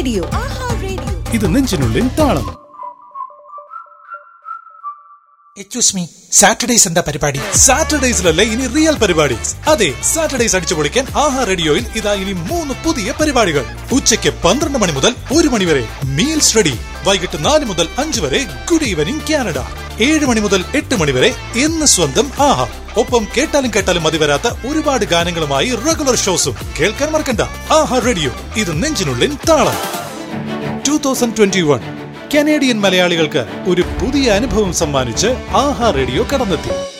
radio ആഹാ radio ഇത് നെഞ്ചിനുള്ളിൽ താളം എക്സ്ക്യൂസ് മീ സാറ്റർഡേസ് എന്താ പരിപാടി സാറ്റർഡേസിലല്ലേ ഇനി റിയൽ പരിപാടി അതെ സാറ്റർഡേസ് അടിച്ചു പൊളിക്കാൻ ആഹാ റേഡിയോയിൽ ഇതാ ഇനി മൂന്ന് പുതിയ പരിപാടികൾ ഉച്ചയ്ക്ക് പന്ത്രണ്ട് മണി മുതൽ ഒരു മണി വരെ മീൽസ് റെഡി വൈകിട്ട് നാല് മുതൽ അഞ്ച് വരെ ഗുഡ് ഈവനിംഗ് കാനഡ ഏഴ് മണി മുതൽ എട്ട് മണി വരെ എന്ന് സ്വന്തം ആഹാ ഒപ്പം കേട്ടാലും കേട്ടാലും മതി വരാത്ത ഒരുപാട് ഗാനങ്ങളുമായി റെഗുലർ ഷോസും കേൾക്കാൻ മറക്കണ്ട ആഹാ റേഡിയോ ഇത് നെഞ്ചിനുള്ളിൽ താളം two thousand twenty one Canadian മലയാളികൾക്ക് ഒരു പുതിയ അനുഭവം സമ്മാനിച്ച് ആഹാ റേഡിയോ കടന്നെത്തി